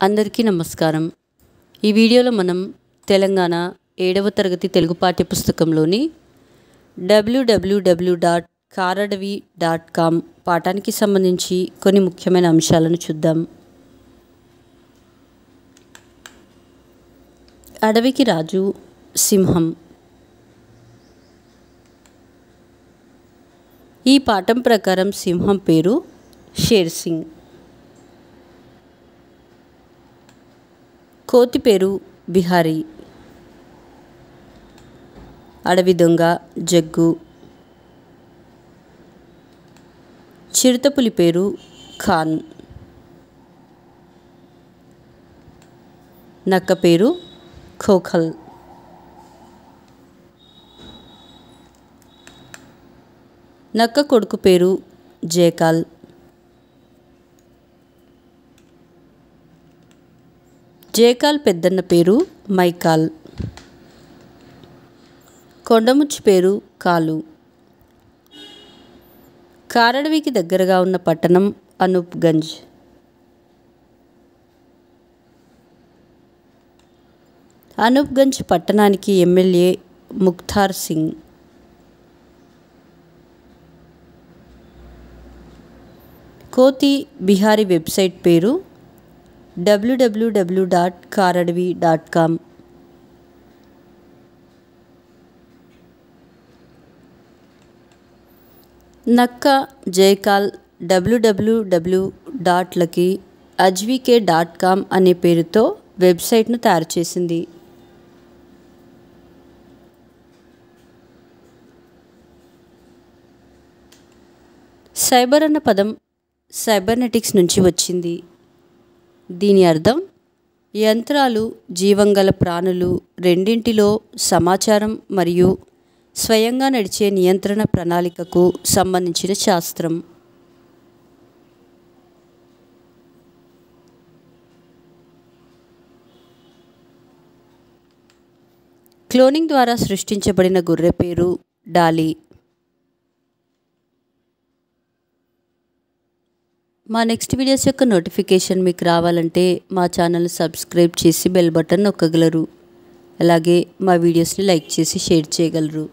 అందరికీ నమస్కారం ఈ వీడియోలో మనం తెలంగాణ ఏడవ తరగతి తెలుగు పాఠ్యపుస్తకంలోని WWW dot Karadavi dot com పాఠానికి సంబంధించి కొన్ని ముఖ్యమైన అంశాలను చూద్దాం అడవికి రాజు సింహం ఈ పాఠం ప్రకారం సింహం పేరు షేర్ సింగ్ కోతి పేరు బిహారీ అడవి దొంగ జగ్గు చిరుతపులి పేరు ఖాన్ నక్క పేరు ఖోఖల్ నక్క కొడుకు పేరు జేకాల్ జేకాల్ పెద్దన్న పేరు మైకాల్ కొండముచ్చి పేరు కాలు కారడవికి దగ్గరగా ఉన్న పట్టణం అనూప్గంజ్ అనూప్గంజ్ పట్టణానికి ఎమ్మెల్యే ముఖ్తార్ సింగ్ కోతి బిహారీ వెబ్సైట్ పేరు WWW dot Karadavi dot com నక్క జైకాల్ డబ్ల్యూడబ్ల్యూడబ్ల్యూ డాట్లకి అజ్వికే డాట్ కామ్ అనే పేరుతో వెబ్సైట్ను తయారు చేసింది సైబర్ అన్న పదం సైబర్నెటిక్స్ నుంచి వచ్చింది దీని అర్థం యంత్రాలు జీవంగల ప్రాణులు రెండింటిలో సమాచారం మరియు స్వయంగా నడిచే నియంత్రణ ప్రణాళికకు సంబంధించిన శాస్త్రం క్లోనింగ్ ద్వారా సృష్టించబడిన గొర్రె పేరు డాలీ మా నెక్స్ట్ వీడియోస్ యొక్క నోటిఫికేషన్ మీకు రావాలంటే మా ఛానల్ సబ్స్క్రైబ్ చేసి బెల్ బటన్ నొక్కగలరు అలాగే మా వీడియోస్ని లైక్ చేసి షేర్ చేయగలరు